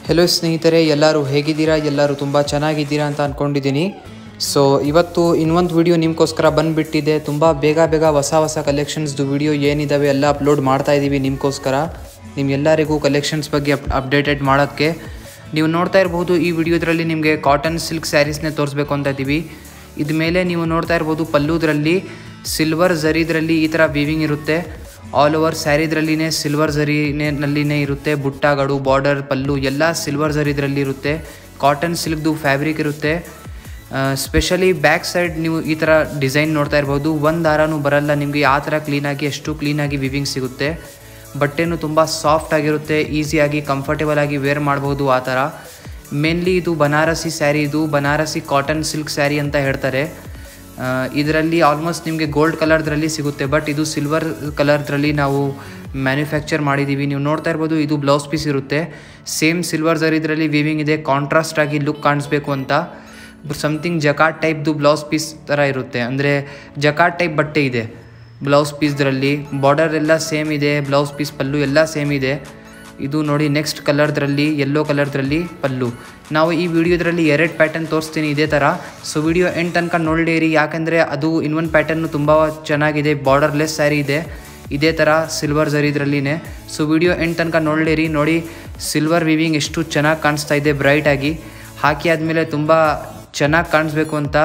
hello ಸ್ನೇಹಿತರೆ ಎಲ್ಲರೂ ಹೇಗಿದ್ದೀರಾ ಎಲ್ಲರೂ ತುಂಬ ಚೆನ್ನಾಗಿದ್ದೀರಾ ಅಂತ ಅಂದ್ಕೊಂಡಿದ್ದೀನಿ ಸೊ ಇವತ್ತು ಇನ್ನೊಂದು ವಿಡಿಯೋ ನಿಮಗೋಸ್ಕರ ಬಂದುಬಿಟ್ಟಿದೆ ತುಂಬ ಬೇಗ ಬೇಗ ಹೊಸ ಹೊಸ ಕಲೆಕ್ಷನ್ಸ್ದು ವಿಡಿಯೋ ಏನಿದ್ದಾವೆ ಎಲ್ಲ ಅಪ್ಲೋಡ್ ಮಾಡ್ತಾ ಇದ್ದೀವಿ ನಿಮಗೋಸ್ಕರ ನಿಮ್ಗೆಲ್ಲರಿಗೂ ಕಲೆಕ್ಷನ್ಸ್ ಬಗ್ಗೆ ಅಪ್ ಅಪ್ಡೇಟೆಡ್ ಮಾಡೋಕ್ಕೆ ನೀವು ನೋಡ್ತಾ ಇರ್ಬೋದು ಈ ವಿಡಿಯೋದ್ರಲ್ಲಿ ನಿಮಗೆ ಕಾಟನ್ ಸಿಲ್ಕ್ ಸ್ಯಾರೀಸ್ನೇ ತೋರಿಸ್ಬೇಕು ಅಂತ ಇದ್ದೀವಿ ಇದ ಮೇಲೆ ನೀವು ನೋಡ್ತಾ ಇರ್ಬೋದು ಪಲ್ಲುದ್ರಲ್ಲಿ ಸಿಲ್ವರ್ ಝರಿದ್ರಲ್ಲಿ ಈ ಥರ ವೀವಿಂಗ್ ಇರುತ್ತೆ ಆಲ್ ಓವರ್ ಸ್ಯಾರಿದ್ರಲ್ಲಿನೇ ಸಿಲ್ವರ್ ಝರಿನೇ ನಲ್ಲಿನೇ ಇರುತ್ತೆ ಬುಟ್ಟಾಗಳು ಬಾರ್ಡರ್ ಪಲ್ಲು ಎಲ್ಲ ಸಿಲ್ವರ್ ಝರಿದ್ರಲ್ಲಿ ಇರುತ್ತೆ ಕಾಟನ್ ಸಿಲ್ಕ್ದು ಫ್ಯಾಬ್ರಿಕ್ ಇರುತ್ತೆ ಸ್ಪೆಷಲಿ ಬ್ಯಾಕ್ ಸೈಡ್ ನೀವು ಈ ಥರ ಡಿಸೈನ್ ನೋಡ್ತಾ ಇರ್ಬೋದು ಒಂದು ದಾರನೂ ಬರಲ್ಲ ನಿಮಗೆ ಆ ಥರ ಕ್ಲೀನಾಗಿ ಎಷ್ಟು ಕ್ಲೀನಾಗಿ ವಿವಿಂಗ್ ಸಿಗುತ್ತೆ ಬಟ್ಟೆನೂ ತುಂಬ ಸಾಫ್ಟ್ ಆಗಿರುತ್ತೆ ಈಸಿಯಾಗಿ ಕಂಫರ್ಟೇಬಲ್ ಆಗಿ ವೇರ್ ಮಾಡ್ಬೋದು ಆ ಥರ ಮೇನ್ಲಿ ಇದು ಬನಾರಸಿ ಸ್ಯಾರಿ ಇದು ಬನಾರಸಿ ಕಾಟನ್ ಸಿಲ್ಕ್ ಸ್ಯಾರಿ ಅಂತ ಹೇಳ್ತಾರೆ ಇದರಲ್ಲಿ ಆಲ್ಮೋಸ್ಟ್ ನಿಮಗೆ ಗೋಲ್ಡ್ ಕಲರ್ದ್ರಲ್ಲಿ ಸಿಗುತ್ತೆ ಬಟ್ ಇದು ಸಿಲ್ವರ್ ಕಲರ್ದ್ರಲ್ಲಿ ನಾವು ಮ್ಯಾನುಫ್ಯಾಕ್ಚರ್ ಮಾಡಿದ್ದೀವಿ ನೀವು ನೋಡ್ತಾ ಇರ್ಬೋದು ಇದು ಬ್ಲೌಸ್ ಪೀಸ್ ಇರುತ್ತೆ ಸೇಮ್ ಸಿಲ್ವರ್ ಜರ್ ಇದರಲ್ಲಿ ವೀವಿಂಗ್ ಇದೆ ಕಾಂಟ್ರಾಸ್ಟ್ ಆಗಿ ಲುಕ್ ಕಾಣಿಸ್ಬೇಕು ಅಂತ ಸಮಥಿಂಗ್ ಜಕಾಟ್ ಟೈಪ್ದು ಬ್ಲೌಸ್ ಪೀಸ್ ಥರ ಇರುತ್ತೆ ಅಂದರೆ ಜಕಾಟ್ ಟೈಪ್ ಬಟ್ಟೆ ಇದೆ ಬ್ಲೌಸ್ ಪೀಸ್ದ್ರಲ್ಲಿ ಬಾರ್ಡರ್ ಎಲ್ಲ ಸೇಮ್ ಇದೆ ಬ್ಲೌಸ್ ಪೀಸ್ ಪಲ್ಲು ಎಲ್ಲ ಸೇಮ್ ಇದೆ ಇದು ನೋಡಿ ನೆಕ್ಸ್ಟ್ ಕಲರ್ದ್ರಲ್ಲಿ ಯೆಲ್ಲೋ ಕಲರ್ದ್ರಲ್ಲಿ ಪಲ್ಲು ನಾವು ಈ ವಿಡಿಯೋದ್ರಲ್ಲಿ ಎರಡು ಪ್ಯಾಟರ್ನ್ ತೋರಿಸ್ತೀನಿ ಇದೇ ಥರ ಸೊ ವಿಡಿಯೋ ಎಂಡ್ ತನಕ ನೋಡಿರಿ ಯಾಕಂದರೆ ಅದು ಇನ್ನೊಂದು ಪ್ಯಾಟರ್ನು ತುಂಬ ಚೆನ್ನಾಗಿದೆ ಬಾರ್ಡರ್ಲೆಸ್ ಸ್ಯಾರಿ ಇದೆ ಇದೇ ಥರ ಸಿಲ್ವರ್ ಝರಿದ್ರಲ್ಲಿನೇ ಸೊ ವಿಡಿಯೋ ಎಂಡ್ ತನಕ ನೋಡಿರಿ ನೋಡಿ ಸಿಲ್ವರ್ ವಿವಿಂಗ್ ಎಷ್ಟು ಚೆನ್ನಾಗಿ ಕಾಣಿಸ್ತಾ ಇದೆ ಬ್ರೈಟಾಗಿ ಹಾಕಿ ಆದಮೇಲೆ ತುಂಬ ಚೆನ್ನಾಗಿ ಕಾಣಿಸ್ಬೇಕು ಅಂತ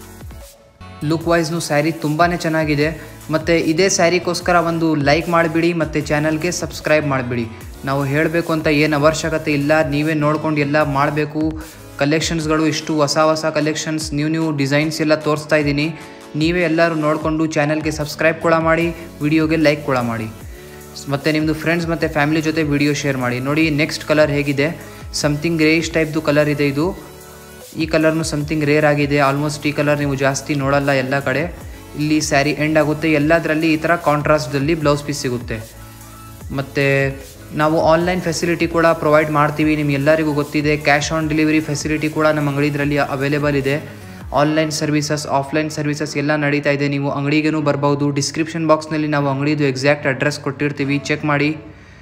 ಲುಕ್ ವೈಸ್ನು ಸ್ಯಾರಿ ತುಂಬಾ ಚೆನ್ನಾಗಿದೆ ಮತ್ತು ಇದೇ ಸ್ಯಾರಿಗೋಸ್ಕರ ಒಂದು ಲೈಕ್ ಮಾಡಿಬಿಡಿ ಮತ್ತು ಚಾನಲ್ಗೆ ಸಬ್ಸ್ಕ್ರೈಬ್ ಮಾಡಿಬಿಡಿ ನಾವು ಹೇಳಬೇಕು ಅಂತ ಏನು ಅವಶ್ಯಕತೆ ಇಲ್ಲ ನೀವೇ ನೋಡ್ಕೊಂಡು ಎಲ್ಲ ಮಾಡಬೇಕು ಕಲೆಕ್ಷನ್ಸ್ಗಳು ಇಷ್ಟು ಹೊಸ ಹೊಸ ಕಲೆಕ್ಷನ್ಸ್ ನ್ಯೂ ನ್ಯೂ ಡಿಸೈನ್ಸ್ ಎಲ್ಲ ತೋರಿಸ್ತಾ ಇದ್ದೀನಿ ನೀವೇ ಎಲ್ಲರೂ ನೋಡಿಕೊಂಡು ಚಾನಲ್ಗೆ ಸಬ್ಸ್ಕ್ರೈಬ್ ಕೂಡ ಮಾಡಿ ವಿಡಿಯೋಗೆ ಲೈಕ್ ಕೂಡ ಮಾಡಿ ಮತ್ತು ನಿಮ್ಮದು ಫ್ರೆಂಡ್ಸ್ ಮತ್ತು ಫ್ಯಾಮಿಲಿ ಜೊತೆ ವಿಡಿಯೋ ಶೇರ್ ಮಾಡಿ ನೋಡಿ ನೆಕ್ಸ್ಟ್ ಕಲರ್ ಹೇಗಿದೆ ಸಮಥಿಂಗ್ ಗ್ರೇಯಿಶ್ ಟೈಪ್ದು ಕಲರ್ ಇದೆ ಇದು ಈ ಕಲರ್ನು ಸಮಥಿಂಗ್ ರೇರ್ ಆಗಿದೆ ಆಲ್ಮೋಸ್ಟ್ ಈ ಕಲರ್ ನೀವು ಜಾಸ್ತಿ ನೋಡಲ್ಲ ಎಲ್ಲ ಕಡೆ ಇಲ್ಲಿ ಸ್ಯಾರಿ ಎಂಡ್ ಆಗುತ್ತೆ ಎಲ್ಲದರಲ್ಲಿ ಈ ಥರ ಕಾಂಟ್ರಾಸ್ಟ್ದಲ್ಲಿ ಬ್ಲೌಸ್ ಪೀಸ್ ಸಿಗುತ್ತೆ ಮತ್ತು ನಾವು ಆನ್ಲೈನ್ ಫೆಸಿಲಿಟಿ ಕೂಡ ಪ್ರೊವೈಡ್ ಮಾಡ್ತೀವಿ ನಿಮ್ಗೆಲ್ಲರಿಗೂ ಗೊತ್ತಿದೆ ಕ್ಯಾಶ್ ಆನ್ ಡೆಲಿವರಿ ಫೆಸಿಲಿಟಿ ಕೂಡ ನಮ್ಮ ಅಂಗಡಿದ್ರಲ್ಲಿ ಅವೈಲೇಬಲ್ ಇದೆ ಆನ್ಲೈನ್ ಸರ್ವಿಸಸ್ ಆಫ್ಲೈನ್ ಸರ್ವಿಸಸ್ ಎಲ್ಲ ನಡೀತಾ ಇದೆ ನೀವು ಅಂಗಡಿಗೂ ಬರ್ಬೋದು ಡಿಸ್ಕ್ರಿಪ್ಷನ್ ಬಾಕ್ಸ್ನಲ್ಲಿ ನಾವು ಅಂಗಡಿದು ಎಕ್ಸಾಕ್ಟ್ ಅಡ್ರೆಸ್ ಕೊಟ್ಟಿರ್ತೀವಿ ಚೆಕ್ ಮಾಡಿ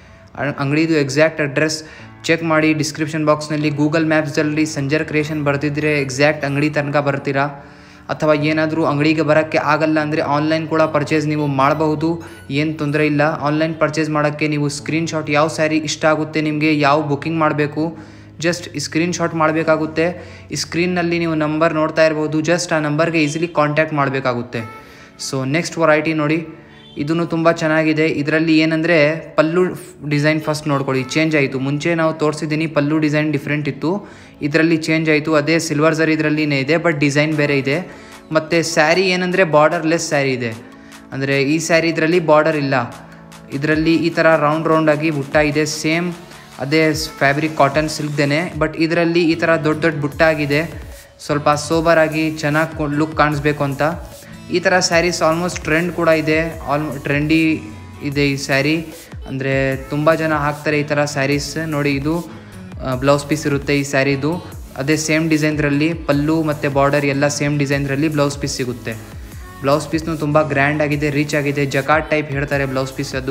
ಅಂಗಡಿದು ಎಕ್ಸಾಕ್ಟ್ ಅಡ್ರೆಸ್ ಚೆಕ್ ಮಾಡಿ ಡಿಸ್ಕ್ರಿಪ್ಷನ್ ಬಾಕ್ಸ್ನಲ್ಲಿ ಗೂಗಲ್ ಮ್ಯಾಪ್ಸಲ್ಲಿ ಸಂಜರ್ ಕ್ರಿಯೇಷನ್ ಬರ್ತಿದ್ರೆ ಎಕ್ಸಾಕ್ಟ್ ಅಂಗಡಿ ತನಕ ಬರ್ತೀರಾ ಅಥವಾ ಏನಾದರೂ ಅಂಗಡಿಗೆ ಬರೋಕ್ಕೆ ಆಗಲ್ಲ ಅಂದರೆ ಆನ್ಲೈನ್ ಕೂಡ ಪರ್ಚೇಸ್ ನೀವು ಮಾಡಬಹುದು ಏನು ತೊಂದರೆ ಇಲ್ಲ ಆನ್ಲೈನ್ ಪರ್ಚೇಸ್ ಮಾಡೋಕ್ಕೆ ನೀವು ಸ್ಕ್ರೀನ್ಶಾಟ್ ಯಾವ ಸ್ಯಾರಿ ಇಷ್ಟ ಆಗುತ್ತೆ ನಿಮಗೆ ಯಾವ ಬುಕ್ಕಿಂಗ್ ಮಾಡಬೇಕು ಜಸ್ಟ್ ಸ್ಕ್ರೀನ್ಶಾಟ್ ಮಾಡಬೇಕಾಗುತ್ತೆ ಈ ಸ್ಕ್ರೀನ್ನಲ್ಲಿ ನೀವು ನಂಬರ್ ನೋಡ್ತಾ ಇರ್ಬೋದು ಜಸ್ಟ್ ಆ ನಂಬರ್ಗೆ ಈಸಿಲಿ ಕಾಂಟ್ಯಾಕ್ಟ್ ಮಾಡಬೇಕಾಗುತ್ತೆ ಸೊ ನೆಕ್ಸ್ಟ್ ವೆರೈಟಿ ನೋಡಿ ಇದೂ ತುಂಬ ಚೆನ್ನಾಗಿದೆ ಇದರಲ್ಲಿ ಏನಂದರೆ ಪಲ್ಲು ಡಿಸೈನ್ ಫಸ್ಟ್ ನೋಡ್ಕೊಳ್ಳಿ ಚೇಂಜ್ ಆಯಿತು ಮುಂಚೆ ನಾವು ತೋರಿಸಿದ್ದೀನಿ ಪಲ್ಲು ಡಿಸೈನ್ ಡಿಫ್ರೆಂಟ್ ಇತ್ತು ಇದರಲ್ಲಿ ಚೇಂಜ್ ಆಯಿತು ಅದೇ ಸಿಲ್ವರ್ ಜರ್ ಇದರಲ್ಲಿನೇ ಇದೆ ಬಟ್ ಡಿಸೈನ್ ಬೇರೆ ಇದೆ ಮತ್ತು ಸ್ಯಾರಿ ಏನಂದರೆ ಬಾರ್ಡರ್ಲೆಸ್ ಸ್ಯಾರಿ ಇದೆ ಅಂದರೆ ಈ ಸ್ಯಾರಿ ಇದರಲ್ಲಿ ಬಾರ್ಡರ್ ಇಲ್ಲ ಇದರಲ್ಲಿ ಈ ಥರ ರೌಂಡ್ ರೌಂಡಾಗಿ ಬುಟ್ಟ ಇದೆ ಸೇಮ್ ಅದೇ ಫ್ಯಾಬ್ರಿಕ್ ಕಾಟನ್ ಸಿಲ್ಕ್ದೇನೆ ಬಟ್ ಇದರಲ್ಲಿ ಈ ಥರ ದೊಡ್ಡ ದೊಡ್ಡ ಬುಟ್ಟ ಆಗಿದೆ ಸ್ವಲ್ಪ ಸೋಬರಾಗಿ ಚೆನ್ನಾಗಿ ಲುಕ್ ಕಾಣಿಸ್ಬೇಕು ಅಂತ ಈ ಥರ ಸ್ಯಾರೀಸ್ ಆಲ್ಮೋಸ್ಟ್ ಟ್ರೆಂಡ್ ಕೂಡ ಇದೆ ಆಲ್ ಟ್ರೆಂಡಿ ಇದೆ ಈ ಸ್ಯಾರಿ ಅಂದರೆ ತುಂಬ ಜನ ಹಾಕ್ತಾರೆ ಈ ಥರ ಸ್ಯಾರೀಸ್ ನೋಡಿ ಇದು ಬ್ಲೌಸ್ ಪೀಸ್ ಇರುತ್ತೆ ಈ ಸ್ಯಾರಿದು ಅದೇ ಸೇಮ್ ಡಿಸೈನ್ದ್ರಲ್ಲಿ ಪಲ್ಲು ಮತ್ತು ಬಾರ್ಡರ್ ಎಲ್ಲ ಸೇಮ್ ಡಿಸೈನ್ದ್ರಲ್ಲಿ ಬ್ಲೌಸ್ ಪೀಸ್ ಸಿಗುತ್ತೆ ಬ್ಲೌಸ್ ಪೀಸ್ನು ತುಂಬ ಗ್ರ್ಯಾಂಡ್ ಆಗಿದೆ ರೀಚ್ ಆಗಿದೆ ಜಕಾಟ್ ಟೈಪ್ ಹೇಳ್ತಾರೆ ಬ್ಲೌಸ್ ಪೀಸ್ ಅದು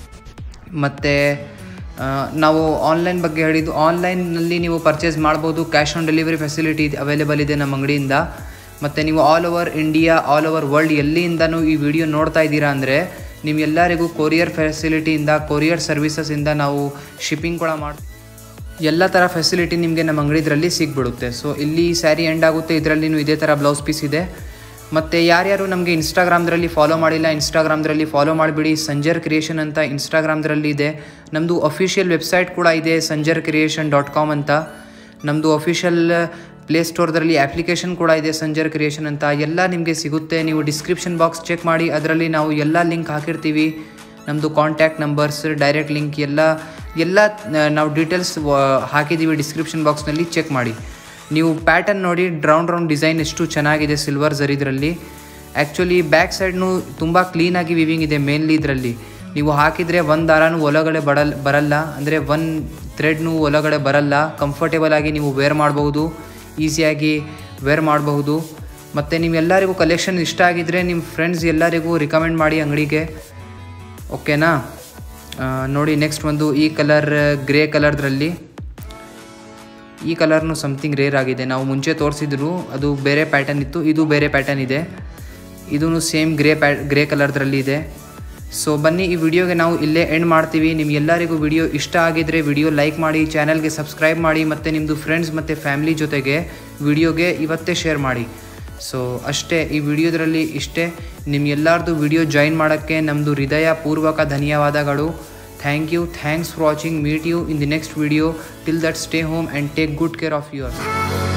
ಮತ್ತು ನಾವು ಆನ್ಲೈನ್ ಬಗ್ಗೆ ಹೇಳಿದ್ದು ಆನ್ಲೈನ್ನಲ್ಲಿ ನೀವು ಪರ್ಚೇಸ್ ಮಾಡ್ಬೋದು cash on delivery facility available ಇದೆ ನಮ್ಮ ಅಂಗಡಿಯಿಂದ ಮತ್ತು ನೀವು all over India all over world ಎಲ್ಲಿಂದನೂ ಈ ವಿಡಿಯೋ ನೋಡ್ತಾ ಇದ್ದೀರಾ ಅಂದರೆ ನಿಮ್ಗೆಲ್ಲರಿಗೂ ಕೊರಿಯರ್ ಫೆಸಿಲಿಟಿಯಿಂದ ಕೊರಿಯರ್ ಸರ್ವಿಸಸ್ಸಿಂದ ನಾವು ಶಿಪ್ಪಿಂಗ್ ಕೂಡ ಮಾಡಿ ಎಲ್ಲ ಥರ ಫೆಸಿಲಿಟಿ ನಿಮಗೆ ನಮ್ಮ ಅಂಗಡಿದ್ರಲ್ಲಿ ಸಿಗ್ಬಿಡುತ್ತೆ ಸೊ ಇಲ್ಲಿ ಸ್ಯಾರಿ ಎಂಡ್ ಆಗುತ್ತೆ ಇದರಲ್ಲಿನೂ ಇದೇ ಥರ ಬ್ಲೌಸ್ ಪೀಸ್ ಇದೆ ಮತ್ತು ಯಾರ್ಯಾರು ನಮಗೆ ಇನ್ಸ್ಟಾಗ್ರಾಮ್ದ್ರಲ್ಲಿ ಫಾಲೋ ಮಾಡಿಲ್ಲ ಇನ್ಸ್ಟಾಗ್ರಾಮ್ದ್ರಲ್ಲಿ ಫಾಲೋ ಮಾಡಿಬಿಡಿ ಸಂಜರ್ ಕ್ರಿಯೇಷನ್ ಅಂತ ಇನ್ಸ್ಟಾಗ್ರಾಮ್ದ್ರಲ್ಲಿ ಇದೆ ನಮ್ಮದು ಅಫಿಷಿಯಲ್ ವೆಬ್ಸೈಟ್ ಕೂಡ ಇದೆ ಸಂಜರ್ ಕ್ರಿಯೇಷನ್ ಡಾಟ್ ಕಾಮ್ ಅಂತ ನಮ್ಮದು ಅಫಿಷಿಯಲ್ ಪ್ಲೇಸ್ಟೋರ್ದಲ್ಲಿ ಅಪ್ಲಿಕೇಶನ್ ಕೂಡ ಇದೆ ಸಂಜರ್ ಕ್ರಿಯೇಷನ್ ಅಂತ ಎಲ್ಲ ನಿಮಗೆ ಸಿಗುತ್ತೆ ನೀವು ಡಿಸ್ಕ್ರಿಪ್ಷನ್ ಬಾಕ್ಸ್ ಚೆಕ್ ಮಾಡಿ ಅದರಲ್ಲಿ ನಾವು ಎಲ್ಲ ಲಿಂಕ್ ಹಾಕಿರ್ತೀವಿ ನಮ್ಮದು ಕಾಂಟ್ಯಾಕ್ಟ್ ನಂಬರ್ಸ್ ಡೈರೆಕ್ಟ್ ಲಿಂಕ್ ಎಲ್ಲ ಎಲ್ಲ ನಾವು ಡೀಟೇಲ್ಸ್ ಹಾಕಿದ್ದೀವಿ ಡಿಸ್ಕ್ರಿಪ್ಷನ್ ಬಾಕ್ಸ್ನಲ್ಲಿ ಚೆಕ್ ಮಾಡಿ ನೀವು ಪ್ಯಾಟರ್ನ್ ನೋಡಿ ರೌಂಡ್ ರೌಂಡ್ ಡಿಸೈನ್ ಎಷ್ಟು ಚೆನ್ನಾಗಿದೆ ಸಿಲ್ವರ್ ಝರಿದ್ರಲ್ಲಿ ಆ್ಯಕ್ಚುಲಿ ಬ್ಯಾಕ್ ಸೈಡ್ನು ತುಂಬ ಕ್ಲೀನಾಗಿ ವಿವಿಂಗ್ ಇದೆ ಮೇನ್ಲಿ ಇದರಲ್ಲಿ ನೀವು ಹಾಕಿದರೆ ಒಂದು ದಾರನೂ ಒಳಗಡೆ ಬಡಲ್ ಬರಲ್ಲ ಅಂದರೆ ಒನ್ ಥ್ರೆಡ್ನು ಒಳಗಡೆ ಬರಲ್ಲ ಕಂಫರ್ಟೇಬಲ್ ಆಗಿ ನೀವು ವೇರ್ ಮಾಡ್ಬೋದು ಈಸಿಯಾಗಿ ವೇರ್ ಮಾಡಬಹುದು ಮತ್ತು ನಿಮ್ಮೆಲ್ಲರಿಗೂ ಕಲೆಕ್ಷನ್ ಇಷ್ಟ ಆಗಿದ್ದರೆ ನಿಮ್ಮ ಫ್ರೆಂಡ್ಸ್ ಎಲ್ಲರಿಗೂ ರಿಕಮೆಂಡ್ ಮಾಡಿ ಅಂಗಡಿಗೆ ಓಕೆನಾ ಆ, ನೋಡಿ ನೆಕ್ಸ್ಟ್ ಒಂದು ಈ ಕಲರ್ ಗ್ರೇ ಕಲರ್ದ್ರಲ್ಲಿ ಈ ಕಲರ್ನು ಸಮಥಿಂಗ್ ರೇರ್ ಆಗಿದೆ ನಾವು ಮುಂಚೆ ತೋರಿಸಿದ್ರು ಅದು ಬೇರೆ ಪ್ಯಾಟರ್ನ್ ಇತ್ತು ಇದು ಬೇರೆ ಪ್ಯಾಟರ್ನ್ ಇದೆ ಇದೂ ಸೇಮ್ ಗ್ರೇ ಪ್ಯಾ ಗ್ರೇ ಕಲರ್ದ್ರಲ್ಲಿ ಇದೆ ಸೊ ಬನ್ನಿ ಈ ವಿಡಿಯೋಗೆ ನಾವು ಇಲ್ಲೇ ಎಂಡ್ ಮಾಡ್ತೀವಿ ನಿಮ್ಗೆಲ್ಲರಿಗೂ ವಿಡಿಯೋ ಇಷ್ಟ ಆಗಿದ್ರೆ ವಿಡಿಯೋ ಲೈಕ್ ಮಾಡಿ ಚಾನಲ್ಗೆ ಸಬ್ಸ್ಕ್ರೈಬ್ ಮಾಡಿ ಮತ್ತು ನಿಮ್ಮದು ಫ್ರೆಂಡ್ಸ್ ಮತ್ತು ಫ್ಯಾಮಿಲಿ ಜೊತೆಗೆ ವಿಡಿಯೋಗೆ ಇವತ್ತೇ ಶೇರ್ ಮಾಡಿ ಸೊ ಅಷ್ಟೇ ಈ ವಿಡಿಯೋದ್ರಲ್ಲಿ ಇಷ್ಟೇ ನಿಮ್ಗೆಲ್ಲಾರ್ದು ವಿಡಿಯೋ ಜಾಯಿನ್ ಮಾಡೋಕ್ಕೆ ನಮ್ಮದು ಹೃದಯ ಪೂರ್ವಕ ಧನ್ಯವಾದಗಳು thank you thanks for watching meet you in the next video till that stay home and take good care of your